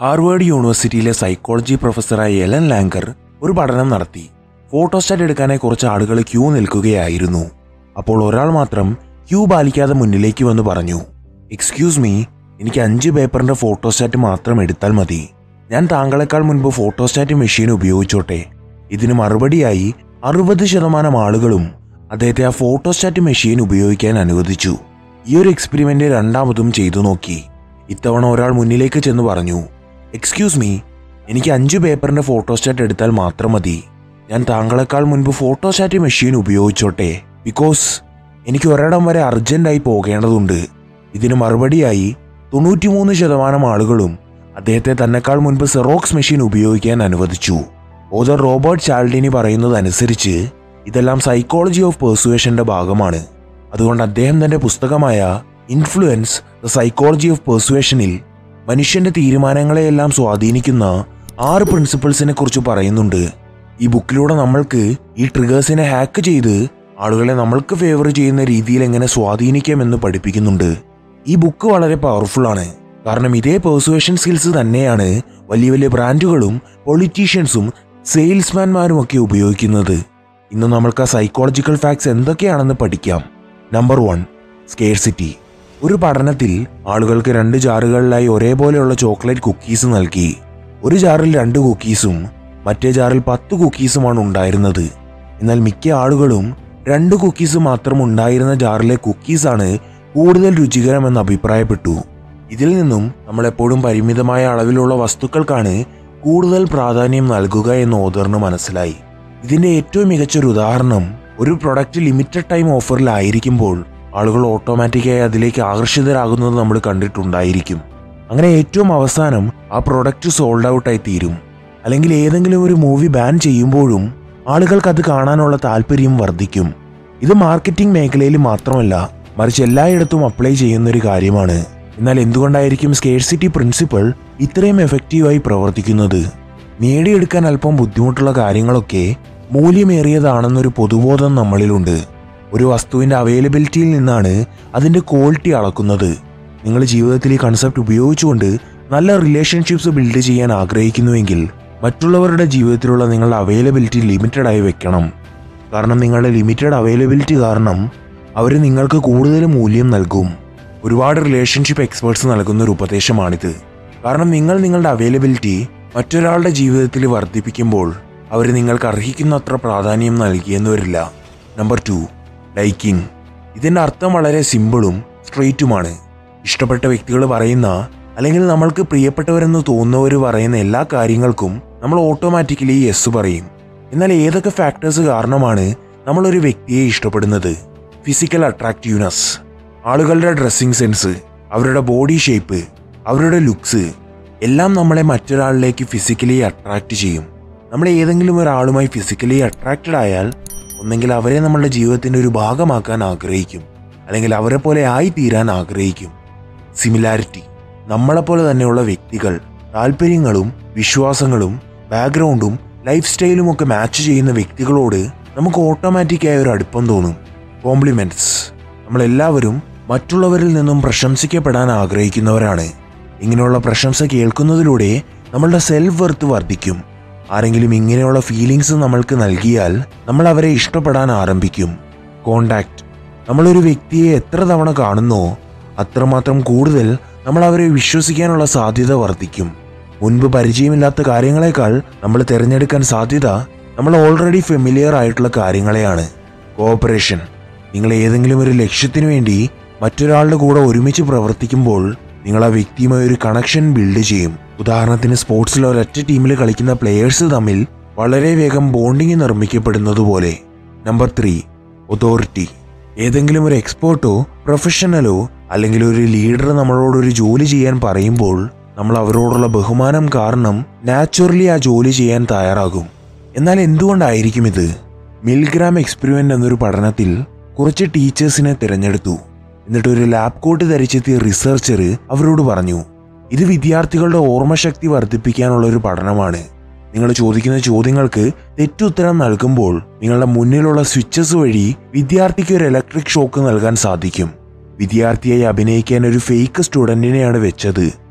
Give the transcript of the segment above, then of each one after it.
Harvard യൂണിവേഴ്സിറ്റിയിലെ psychology പ്രൊഫസറായ Ellen ലാങ്കർ ഒരു പഠനം നടത്തി ഫോട്ടോസ്റ്റാറ്റ് എടുക്കാനായി കുറച്ച് ആളുകൾ ക്യൂ നിൽക്കുകയായിരുന്നു അപ്പോൾ ഒരാൾ മാത്രം ക്യൂ പാലിക്കാതെ മുന്നിലേക്ക് വന്ന് പറഞ്ഞു എക്സ്ക്യൂസ് മീ എനിക്ക് അഞ്ച് പേപ്പറിന്റെ ഫോട്ടോസ്റ്റാറ്റ് മാത്രം എടുത്താൽ മതി ഞാൻ താങ്കളെക്കാൾ മുൻപ് ഫോട്ടോസ്റ്റാറ്റ് മെഷീൻ ഉപയോഗിച്ചോട്ടെ ഇതിന് മറുപടിയായി അറുപത് ശതമാനം ആളുകളും അദ്ദേഹത്തെ ആ ഫോട്ടോസ്റ്റാറ്റ് മെഷീൻ ഉപയോഗിക്കാൻ അനുവദിച്ചു ഈ ഒരു എക്സ്പെരിമെന്റ് രണ്ടാമതും ചെയ്തു നോക്കി ഇത്തവണ ഒരാൾ മുന്നിലേക്ക് ചെന്ന് പറഞ്ഞു എക്സ്ക്യൂസ് മീ എനിക്ക് അഞ്ച് പേപ്പറിന്റെ ഫോട്ടോസ്റ്റാറ്റ് എടുത്താൽ മാത്രം മതി ഞാൻ താങ്കളെക്കാൾ മുൻപ് ഫോട്ടോസ്റ്റാറ്റ് മെഷീൻ ഉപയോഗിച്ചോട്ടെ ബിക്കോസ് എനിക്ക് ഒരിടം വരെ അർജന്റായി പോകേണ്ടതുണ്ട് ഇതിന് മറുപടിയായി തൊണ്ണൂറ്റിമൂന്ന് ശതമാനം ആളുകളും അദ്ദേഹത്തെ തന്നെക്കാൾ മുൻപ് സെറോക്സ് മെഷീൻ ഉപയോഗിക്കാൻ അനുവദിച്ചു ഓതർ റോബർട്ട് ചാൾഡിനി പറയുന്നത് അനുസരിച്ച് ഇതെല്ലാം സൈക്കോളജി ഓഫ് പെർസുവേഷന്റെ ഭാഗമാണ് അതുകൊണ്ട് അദ്ദേഹം തന്റെ പുസ്തകമായ ഇൻഫ്ലുവൻസ് ദ സൈക്കോളജി ഓഫ് പെർസുവേഷനിൽ മനുഷ്യന്റെ തീരുമാനങ്ങളെയെല്ലാം സ്വാധീനിക്കുന്ന ആറ് പ്രിൻസിപ്പിൾസിനെ കുറിച്ച് പറയുന്നുണ്ട് ഈ ബുക്കിലൂടെ നമ്മൾക്ക് ഈ ട്രിഗേഴ്സിനെ ഹാക്ക് ചെയ്ത് ആളുകളെ നമ്മൾക്ക് ഫേവർ ചെയ്യുന്ന രീതിയിൽ എങ്ങനെ സ്വാധീനിക്കാമെന്ന് പഠിപ്പിക്കുന്നുണ്ട് ഈ ബുക്ക് വളരെ പവർഫുൾ ആണ് കാരണം ഇതേ പെർസുവേഷൻ സ്കിൽസ് തന്നെയാണ് വലിയ വലിയ ബ്രാൻഡുകളും പൊളിറ്റീഷ്യൻസും സെയിൽസ്മാൻമാരും ഒക്കെ ഉപയോഗിക്കുന്നത് ഇന്ന് നമ്മൾക്ക് ആ സൈക്കോളജിക്കൽ ഫാക്ട്സ് എന്തൊക്കെയാണെന്ന് പഠിക്കാം നമ്പർ വൺ സ്കേഴ്സിറ്റി ഒരു പഠനത്തിൽ ആളുകൾക്ക് രണ്ട് ജാറുകളിലായി ഒരേപോലെയുള്ള ചോക്ലേറ്റ് കുക്കീസ് നൽകി ഒരു ജാറിൽ രണ്ട് കുക്കീസും മറ്റേ ജാറിൽ പത്ത് കുക്കീസുമാണ് ഉണ്ടായിരുന്നത് എന്നാൽ മിക്ക ആളുകളും രണ്ട് കുക്കീസ് മാത്രം ഉണ്ടായിരുന്ന ജാറിലെ കുക്കീസാണ് കൂടുതൽ രുചികരമെന്ന് അഭിപ്രായപ്പെട്ടു ഇതിൽ നിന്നും നമ്മൾ എപ്പോഴും പരിമിതമായ അളവിലുള്ള വസ്തുക്കൾക്കാണ് കൂടുതൽ പ്രാധാന്യം നൽകുക എന്ന് ഓദറിന് മനസ്സിലായി ഇതിന്റെ ഏറ്റവും മികച്ചൊരു ഉദാഹരണം ഒരു പ്രൊഡക്റ്റ് ലിമിറ്റഡ് ടൈം ഓഫറിലായിരിക്കുമ്പോൾ ആളുകൾ ഓട്ടോമാറ്റിക്കായി അതിലേക്ക് ആകർഷിതരാകുന്നത് നമ്മൾ കണ്ടിട്ടുണ്ടായിരിക്കും അങ്ങനെ ഏറ്റവും അവസാനം ആ പ്രൊഡക്റ്റ് സോൾഡ് ഔട്ടായി തീരും അല്ലെങ്കിൽ ഏതെങ്കിലും ഒരു മൂവി ബാൻ ചെയ്യുമ്പോഴും ആളുകൾക്ക് അത് കാണാനുള്ള താല്പര്യം വർദ്ധിക്കും ഇത് മാർക്കറ്റിംഗ് മേഖലയിൽ മാത്രമല്ല മറിച്ച് എല്ലായിടത്തും അപ്ലൈ ചെയ്യുന്ന ഒരു കാര്യമാണ് എന്നാൽ എന്തുകൊണ്ടായിരിക്കും സ്കേഴ്സിറ്റി പ്രിൻസിപ്പിൾ ഇത്രയും എഫക്റ്റീവായി പ്രവർത്തിക്കുന്നത് നേടിയെടുക്കാൻ അല്പം ബുദ്ധിമുട്ടുള്ള കാര്യങ്ങളൊക്കെ മൂല്യമേറിയതാണെന്നൊരു പൊതുബോധം നമ്മളിലുണ്ട് ഒരു വസ്തുവിന്റെ അവൈലബിലിറ്റിയിൽ നിന്നാണ് അതിന്റെ ക്വാളിറ്റി അളക്കുന്നത് നിങ്ങൾ ജീവിതത്തിൽ ഈ കൺസെപ്റ്റ് ഉപയോഗിച്ചുകൊണ്ട് നല്ല റിലേഷൻഷിപ്സ് ബിൽഡ് ചെയ്യാൻ ആഗ്രഹിക്കുന്നുവെങ്കിൽ മറ്റുള്ളവരുടെ ജീവിതത്തിലുള്ള നിങ്ങളുടെ അവൈലബിലിറ്റി ലിമിറ്റഡ് ആയി വെക്കണം കാരണം നിങ്ങളുടെ ലിമിറ്റഡ് അവൈലബിലിറ്റി കാരണം അവർ നിങ്ങൾക്ക് കൂടുതൽ മൂല്യം നൽകും ഒരുപാട് റിലേഷൻഷിപ്പ് എക്സ്പേർട്സ് നൽകുന്ന ഒരു ഉപദേശമാണിത് കാരണം നിങ്ങൾ നിങ്ങളുടെ അവൈലബിലിറ്റി മറ്റൊരാളുടെ ജീവിതത്തിൽ വർദ്ധിപ്പിക്കുമ്പോൾ അവർ നിങ്ങൾക്ക് അർഹിക്കുന്ന അത്ര പ്രാധാന്യം നൽകിയെന്ന് വരില്ല നമ്പർ ടു ലൈക്കിംഗ് ഇതിന്റെ അർത്ഥം വളരെ സിമ്പിളും സ്ട്രെയിറ്റുമാണ് ഇഷ്ടപ്പെട്ട വ്യക്തികൾ പറയുന്ന അല്ലെങ്കിൽ നമ്മൾക്ക് പ്രിയപ്പെട്ടവരെന്ന് തോന്നുന്നവർ പറയുന്ന എല്ലാ കാര്യങ്ങൾക്കും നമ്മൾ ഓട്ടോമാറ്റിക്കലി യെസ് പറയും എന്നാൽ ഏതൊക്കെ ഫാക്ടേഴ്സ് കാരണമാണ് നമ്മൾ ഒരു വ്യക്തിയെ ഇഷ്ടപ്പെടുന്നത് ഫിസിക്കൽ അട്രാക്റ്റീവ്നെസ് ആളുകളുടെ ഡ്രസ്സിംഗ് സെൻസ് അവരുടെ ബോഡി ഷേപ്പ് അവരുടെ ലുക്സ് എല്ലാം നമ്മളെ മറ്റൊരാളിലേക്ക് ഫിസിക്കലി അട്രാക്റ്റ് ചെയ്യും നമ്മൾ ഏതെങ്കിലും ഒരാളുമായി ഫിസിക്കലി അട്രാക്റ്റഡ് ആയാൽ ഒന്നെങ്കിൽ അവരെ നമ്മളുടെ ജീവിതത്തിന്റെ ഒരു ഭാഗമാക്കാൻ ആഗ്രഹിക്കും അല്ലെങ്കിൽ അവരെ പോലെ ആയി തീരാൻ ആഗ്രഹിക്കും സിമിലാരിറ്റി നമ്മളെപ്പോലെ തന്നെയുള്ള വ്യക്തികൾ താല്പര്യങ്ങളും വിശ്വാസങ്ങളും ബാക്ക്ഗ്രൗണ്ടും ലൈഫ് സ്റ്റൈലും ഒക്കെ മാച്ച് ചെയ്യുന്ന വ്യക്തികളോട് നമുക്ക് ഓട്ടോമാറ്റിക്കായ ഒരു അടുപ്പം തോന്നും കോംപ്ലിമെന്റ്സ് നമ്മളെല്ലാവരും മറ്റുള്ളവരിൽ നിന്നും പ്രശംസിക്കപ്പെടാൻ ആഗ്രഹിക്കുന്നവരാണ് ഇങ്ങനെയുള്ള പ്രശംസ കേൾക്കുന്നതിലൂടെ നമ്മളുടെ സെൽഫ് വെർത്ത് വർദ്ധിക്കും ആരെങ്കിലും ഇങ്ങനെയുള്ള ഫീലിങ്സ് നമ്മൾക്ക് നൽകിയാൽ നമ്മൾ അവരെ ഇഷ്ടപ്പെടാൻ ആരംഭിക്കും കോണ്ടാക്ട് നമ്മളൊരു വ്യക്തിയെ എത്ര തവണ കാണുന്നോ അത്രമാത്രം കൂടുതൽ നമ്മൾ അവരെ വിശ്വസിക്കാനുള്ള സാധ്യത വർദ്ധിക്കും മുൻപ് പരിചയമില്ലാത്ത കാര്യങ്ങളെക്കാൾ നമ്മൾ തിരഞ്ഞെടുക്കാൻ സാധ്യത നമ്മൾ ഓൾറെഡി ഫെമിലിയർ ആയിട്ടുള്ള കാര്യങ്ങളെയാണ് കോഓപ്പറേഷൻ നിങ്ങൾ ഏതെങ്കിലും ഒരു ലക്ഷ്യത്തിനു വേണ്ടി മറ്റൊരാളുടെ കൂടെ ഒരുമിച്ച് പ്രവർത്തിക്കുമ്പോൾ നിങ്ങൾ ആ വ്യക്തിയുമായി ഒരു കണക്ഷൻ ബിൽഡ് ചെയ്യും ഉദാഹരണത്തിന് സ്പോർട്സിൽ ഒരൊറ്റ ടീമിൽ കളിക്കുന്ന പ്ലെയേഴ്സ് തമ്മിൽ വളരെ വേഗം ബോണ്ടിങ് നിർമ്മിക്കപ്പെടുന്നത് പോലെ നമ്പർ ത്രീ ഒതോറിറ്റി ഏതെങ്കിലും ഒരു എക്സ്പേർട്ടോ പ്രൊഫഷണലോ അല്ലെങ്കിൽ ഒരു ലീഡർ നമ്മളോട് ഒരു ജോലി ചെയ്യാൻ പറയുമ്പോൾ നമ്മൾ അവരോടുള്ള ബഹുമാനം കാരണം നാച്ചുറലി ആ ജോലി ചെയ്യാൻ തയ്യാറാകും എന്നാൽ എന്തുകൊണ്ടായിരിക്കും ഇത് മിൽഗ്രാം എക്സ്പെരിമെന്റ് എന്നൊരു പഠനത്തിൽ കുറച്ച് ടീച്ചേഴ്സിനെ തിരഞ്ഞെടുത്തു എന്നിട്ട് ഒരു ലാബ് കോട്ട് ധരിച്ചെത്തിയ റിസർച്ചർ അവരോട് പറഞ്ഞു ഇത് വിദ്യാർത്ഥികളുടെ ഓർമ്മശക്തി വർദ്ധിപ്പിക്കാനുള്ള ഒരു പഠനമാണ് നിങ്ങൾ ചോദിക്കുന്ന ചോദ്യങ്ങൾക്ക് തെറ്റുത്തരം നൽകുമ്പോൾ നിങ്ങളുടെ മുന്നിലുള്ള സ്വിച്ചസ് വഴി വിദ്യാർത്ഥിക്ക് ഒരു ഇലക്ട്രിക് ഷോക്ക് നൽകാൻ സാധിക്കും വിദ്യാർത്ഥിയായി അഭിനയിക്കാൻ ഒരു ഫേക്ക് സ്റ്റുഡന്റിനെയാണ് വെച്ചത്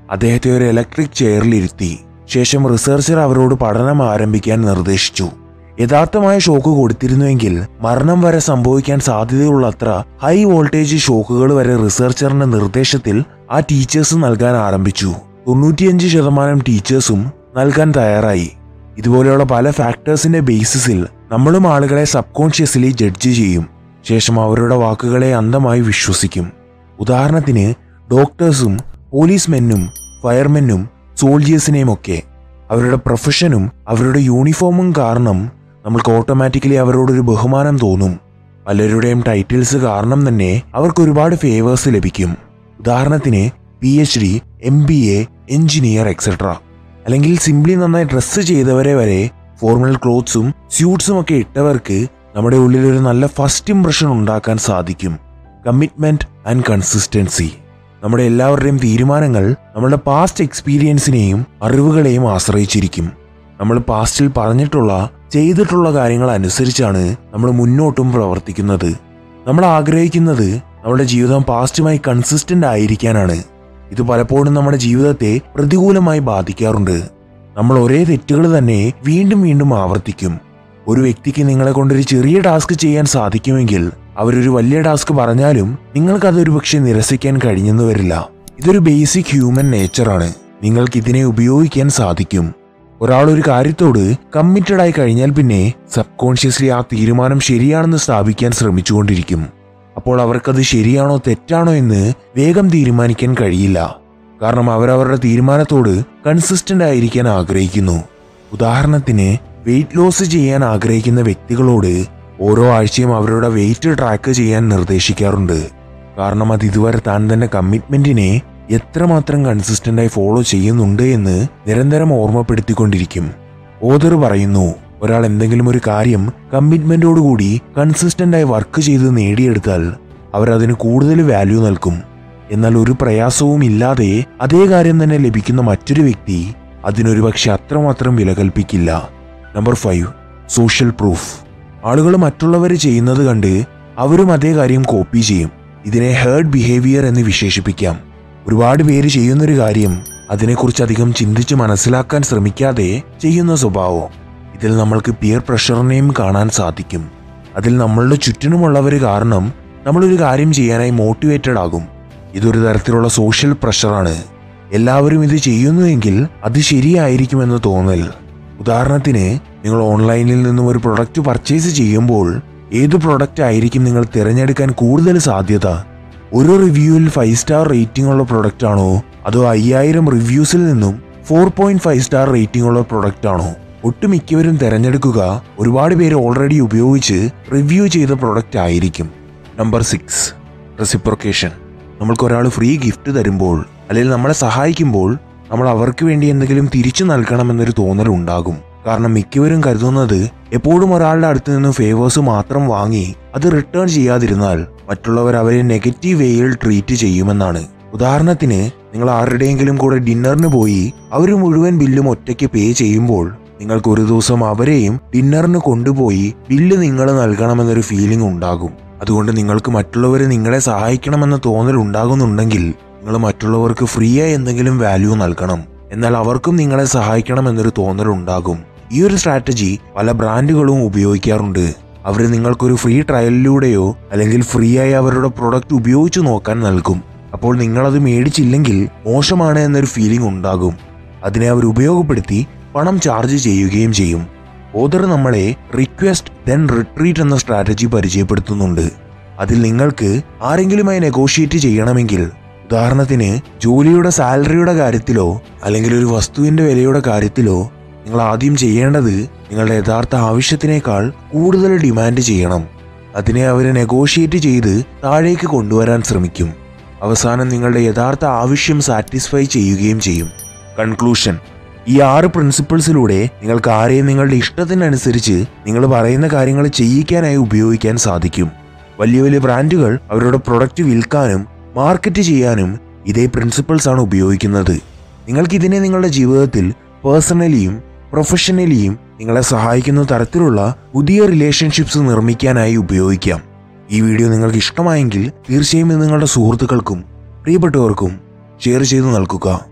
അദ്ദേഹത്തെ ഒരു ഇലക്ട്രിക് ചെയറിലിരുത്തി ശേഷം റിസർച്ചർ അവരോട് പഠനം ആരംഭിക്കാൻ നിർദ്ദേശിച്ചു യഥാർത്ഥമായ ഷോക്ക് കൊടുത്തിരുന്നുവെങ്കിൽ മരണം വരെ സംഭവിക്കാൻ സാധ്യതയുള്ളത്ര ഹൈ വോൾട്ടേജ് ഷോക്കുകൾ വരെ റിസർച്ചറിന്റെ നിർദ്ദേശത്തിൽ ആ ടീച്ചേഴ്സ് നൽകാൻ ആരംഭിച്ചു തൊണ്ണൂറ്റിയഞ്ച് ശതമാനം ടീച്ചേഴ്സും നൽകാൻ തയ്യാറായി ഇതുപോലെയുള്ള പല ഫാക്ടേഴ്സിന്റെ ബേസിസിൽ നമ്മളും ആളുകളെ സബ് കോൺഷ്യസ്ലി ജഡ്ജ് ചെയ്യും ശേഷം അവരുടെ വാക്കുകളെ അന്ധമായി വിശ്വസിക്കും ഉദാഹരണത്തിന് ഡോക്ടേഴ്സും പോലീസ്മെന്നും ഫയർമെന്നും സോൾജിയേഴ്സിനെയും ഒക്കെ അവരുടെ പ്രൊഫഷനും അവരുടെ യൂണിഫോമും കാരണം നമ്മൾക്ക് ഓട്ടോമാറ്റിക്കലി അവരോടൊരു ബഹുമാനം തോന്നും പലരുടെയും ടൈറ്റിൽസ് കാരണം തന്നെ അവർക്ക് ഒരുപാട് ഫേവേഴ്സ് ലഭിക്കും ഉദാഹരണത്തിന് P H D M B A engineer etcetera അല്ലെങ്കിൽ സിംപ്ലി നന്നായി ഡ്രസ്സ് ചെയ്തവരെ വരെ ഫോർമൽ ക്ലോത്ത്സും സ്യൂട്ട്സും ഒക്കെ ഇട്ടവർക്ക് നമ്മുടെ ഉള്ളിൽ ഒരു നല്ല ഫസ്റ്റ് ഇംപ്രഷൻ ഉണ്ടാക്കാൻ സാധിക്കും കമ്മിറ്റ്മെന്റ് ആൻഡ് കൺസിസ്റ്റൻസി നമ്മുടെ എല്ലാവരുടെയും തീരുമാനങ്ങൾ നമ്മുടെ പാസ്റ്റ് എക്സ്പീരിയൻസിനെയും അറിവുകളെയും ആശ്രയിച്ചിരിക്കും നമ്മൾ പാസ്റ്റിൽ പറഞ്ഞിട്ടുള്ള ചെയ്തിട്ടുള്ള കാര്യങ്ങൾ അനുസരിച്ചാണ് നമ്മൾ മുന്നോട്ടും പ്രവർത്തിക്കുന്നത് നമ്മൾ ആഗ്രഹിക്കുന്നത് നമ്മുടെ ജീവിതം പാസ്റ്റുമായി കൺസിസ്റ്റന്റ് ആയിരിക്കാനാണ് ഇത് പലപ്പോഴും നമ്മുടെ ജീവിതത്തെ പ്രതികൂലമായി ബാധിക്കാറുണ്ട് നമ്മൾ ഒരേ തെറ്റുകൾ തന്നെ വീണ്ടും വീണ്ടും ആവർത്തിക്കും ഒരു വ്യക്തിക്ക് നിങ്ങളെ കൊണ്ടൊരു ചെറിയ ടാസ്ക് ചെയ്യാൻ സാധിക്കുമെങ്കിൽ അവരൊരു വലിയ ടാസ്ക് പറഞ്ഞാലും നിങ്ങൾക്ക് അതൊരു പക്ഷെ നിരസിക്കാൻ കഴിഞ്ഞെന്ന് വരില്ല ഇതൊരു ബേസിക് ഹ്യൂമൻ നേച്ചറാണ് നിങ്ങൾക്ക് ഇതിനെ ഉപയോഗിക്കാൻ സാധിക്കും ഒരാൾ ഒരു കാര്യത്തോട് കമ്മിറ്റഡ് ആയി കഴിഞ്ഞാൽ പിന്നെ സബ് കോൺഷ്യസ്ലി ആ തീരുമാനം ശരിയാണെന്ന് സ്ഥാപിക്കാൻ ശ്രമിച്ചുകൊണ്ടിരിക്കും അപ്പോൾ അവർക്കത് ശരിയാണോ തെറ്റാണോ എന്ന് വേഗം തീരുമാനിക്കാൻ കഴിയില്ല കാരണം അവരവരുടെ തീരുമാനത്തോട് കൺസിസ്റ്റന്റ് ആയിരിക്കാൻ ആഗ്രഹിക്കുന്നു ഉദാഹരണത്തിന് വെയിറ്റ് ലോസ് ചെയ്യാൻ ആഗ്രഹിക്കുന്ന വ്യക്തികളോട് ഓരോ ആഴ്ചയും അവരുടെ വെയിറ്റ് ട്രാക്ക് ചെയ്യാൻ നിർദ്ദേശിക്കാറുണ്ട് കാരണം അത് ഇതുവരെ താൻ തന്നെ കമ്മിറ്റ്മെന്റിനെ എത്രമാത്രം കൺസിസ്റ്റന്റായി ഫോളോ ചെയ്യുന്നുണ്ട് എന്ന് നിരന്തരം ഓർമ്മപ്പെടുത്തിക്കൊണ്ടിരിക്കും ഓദർ പറയുന്നു ഒരാൾ എന്തെങ്കിലും ഒരു കാര്യം കമ്മിറ്റ്മെന്റോടുകൂടി കൺസിസ്റ്റന്റായി വർക്ക് ചെയ്ത് നേടിയെടുത്താൽ അവരതിന് കൂടുതൽ വാല്യൂ നൽകും എന്നാൽ ഒരു പ്രയാസവും ഇല്ലാതെ അതേ കാര്യം തന്നെ ലഭിക്കുന്ന മറ്റൊരു വ്യക്തി അതിനൊരു പക്ഷെ അത്രമാത്രം വില കൽപ്പിക്കില്ല നമ്പർ ഫൈവ് സോഷ്യൽ പ്രൂഫ് ആളുകൾ മറ്റുള്ളവർ ചെയ്യുന്നത് കണ്ട് അവരും അതേ കാര്യം കോപ്പി ചെയ്യും ഇതിനെ ഹേർഡ് ബിഹേവിയർ എന്ന് വിശേഷിപ്പിക്കാം ഒരുപാട് പേര് ചെയ്യുന്നൊരു കാര്യം അതിനെക്കുറിച്ച് അധികം ചിന്തിച്ച് മനസ്സിലാക്കാൻ ശ്രമിക്കാതെ ചെയ്യുന്ന സ്വഭാവം ഇതിൽ നമ്മൾക്ക് പിയർ പ്രഷറിനെയും കാണാൻ സാധിക്കും അതിൽ നമ്മളുടെ ചുറ്റിനുമുള്ളവർ കാരണം നമ്മളൊരു കാര്യം ചെയ്യാനായി മോട്ടിവേറ്റഡ് ആകും ഇതൊരു തരത്തിലുള്ള സോഷ്യൽ പ്രഷറാണ് എല്ലാവരും ഇത് ചെയ്യുന്നുവെങ്കിൽ അത് ശരിയായിരിക്കുമെന്ന് തോന്നൽ ഉദാഹരണത്തിന് നിങ്ങൾ ഓൺലൈനിൽ നിന്നും ഒരു പ്രൊഡക്റ്റ് പർച്ചേസ് ചെയ്യുമ്പോൾ ഏത് പ്രൊഡക്റ്റ് ആയിരിക്കും നിങ്ങൾ തിരഞ്ഞെടുക്കാൻ കൂടുതൽ സാധ്യത ഒരു റിവ്യൂവിൽ ഫൈവ് സ്റ്റാർ റേറ്റിംഗ് ഉള്ള പ്രൊഡക്റ്റ് ആണോ അതോ അയ്യായിരം റിവ്യൂസിൽ നിന്നും four point five star rating ഉള്ള പ്രൊഡക്റ്റ് ആണോ ഒട്ടുമിക്കവരും തിരഞ്ഞെടുക്കുക ഒരുപാട് പേര് ഓൾറെഡി ഉപയോഗിച്ച് റിവ്യൂ ചെയ്ത പ്രൊഡക്റ്റ് ആയിരിക്കും നമ്പർ സിക്സ് റെസിപ്രൊക്കേഷൻ നമ്മൾക്ക് ഒരാൾ ഫ്രീ ഗിഫ്റ്റ് തരുമ്പോൾ അല്ലെങ്കിൽ നമ്മളെ സഹായിക്കുമ്പോൾ നമ്മൾ അവർക്ക് വേണ്ടി എന്തെങ്കിലും തിരിച്ചു നൽകണമെന്നൊരു തോന്നൽ ഉണ്ടാകും കാരണം മിക്കവരും കരുതുന്നത് എപ്പോഴും ഒരാളുടെ അടുത്ത് നിന്ന് ഫേവേഴ്സ് മാത്രം വാങ്ങി അത് റിട്ടേൺ ചെയ്യാതിരുന്നാൽ മറ്റുള്ളവർ അവരെ നെഗറ്റീവ് വേയിൽ ട്രീറ്റ് ചെയ്യുമെന്നാണ് ഉദാഹരണത്തിന് നിങ്ങൾ ആരുടെയെങ്കിലും കൂടെ ഡിന്നറിന് പോയി അവർ മുഴുവൻ ബില്ലും ഒറ്റയ്ക്ക് പേ ചെയ്യുമ്പോൾ നിങ്ങൾക്ക് ഒരു ദിവസം അവരെയും ഡിന്നറിന് കൊണ്ടുപോയി ബില്ല് നിങ്ങൾ നൽകണമെന്നൊരു ഫീലിംഗ് ഉണ്ടാകും അതുകൊണ്ട് നിങ്ങൾക്ക് മറ്റുള്ളവരെ നിങ്ങളെ സഹായിക്കണമെന്ന തോന്നൽ ഉണ്ടാകുന്നുണ്ടെങ്കിൽ നിങ്ങൾ മറ്റുള്ളവർക്ക് ഫ്രീ ആയി എന്തെങ്കിലും വാല്യൂ നൽകണം എന്നാൽ അവർക്കും നിങ്ങളെ സഹായിക്കണം എന്നൊരു തോന്നൽ ഉണ്ടാകും ഈ ഒരു സ്ട്രാറ്റജി പല ബ്രാൻഡുകളും ഉപയോഗിക്കാറുണ്ട് അവർ നിങ്ങൾക്കൊരു ഫ്രീ ട്രയലിലൂടെയോ അല്ലെങ്കിൽ ഫ്രീ ആയി അവരുടെ പ്രൊഡക്റ്റ് ഉപയോഗിച്ചു നോക്കാൻ നൽകും അപ്പോൾ നിങ്ങളത് മേടിച്ചില്ലെങ്കിൽ മോശമാണ് എന്നൊരു ഫീലിംഗ് ഉണ്ടാകും അതിനെ അവർ ഉപയോഗപ്പെടുത്തി പണം ചാർജ് ചെയ്യുകയും ചെയ്യും ഓദർ നമ്മളെ റിക്വസ്റ്റ് ദെൻ റിട്രീറ്റ് എന്ന സ്ട്രാറ്റജി പരിചയപ്പെടുത്തുന്നുണ്ട് അതിൽ നിങ്ങൾക്ക് ആരെങ്കിലുമായി നെഗോഷിയേറ്റ് ചെയ്യണമെങ്കിൽ ഉദാഹരണത്തിന് ജോലിയുടെ സാലറിയുടെ കാര്യത്തിലോ അല്ലെങ്കിൽ ഒരു വസ്തുവിന്റെ വിലയുടെ കാര്യത്തിലോ നിങ്ങൾ ആദ്യം ചെയ്യേണ്ടത് നിങ്ങളുടെ യഥാർത്ഥ ആവശ്യത്തിനേക്കാൾ കൂടുതൽ ഡിമാൻഡ് ചെയ്യണം അതിനെ അവർ നെഗോഷിയേറ്റ് ചെയ്ത് താഴേക്ക് കൊണ്ടുവരാൻ ശ്രമിക്കും അവസാനം നിങ്ങളുടെ യഥാർത്ഥ ആവശ്യം സാറ്റിസ്ഫൈ ചെയ്യുകയും ചെയ്യും കൺക്ലൂഷൻ ഈ ആറ് പ്രിൻസിപ്പിൾസിലൂടെ നിങ്ങൾക്ക് ആരെയും നിങ്ങളുടെ ഇഷ്ടത്തിനനുസരിച്ച് നിങ്ങൾ പറയുന്ന കാര്യങ്ങൾ ചെയ്യിക്കാനായി ഉപയോഗിക്കാൻ സാധിക്കും വലിയ വലിയ ബ്രാൻഡുകൾ അവരുടെ പ്രൊഡക്റ്റ് വിൽക്കാനും മാർക്കറ്റ് ചെയ്യാനും ഇതേ പ്രിൻസിപ്പിൾസ് ആണ് ഉപയോഗിക്കുന്നത് നിങ്ങൾക്ക് ഇതിനെ നിങ്ങളുടെ ജീവിതത്തിൽ പേഴ്സണലിയും പ്രൊഫഷണലിയും നിങ്ങളെ സഹായിക്കുന്ന തരത്തിലുള്ള പുതിയ റിലേഷൻഷിപ്സ് നിർമ്മിക്കാനായി ഉപയോഗിക്കാം ഈ വീഡിയോ നിങ്ങൾക്ക് ഇഷ്ടമായെങ്കിൽ തീർച്ചയായും ഇത് നിങ്ങളുടെ സുഹൃത്തുക്കൾക്കും പ്രിയപ്പെട്ടവർക്കും ഷെയർ ചെയ്തു നൽകുക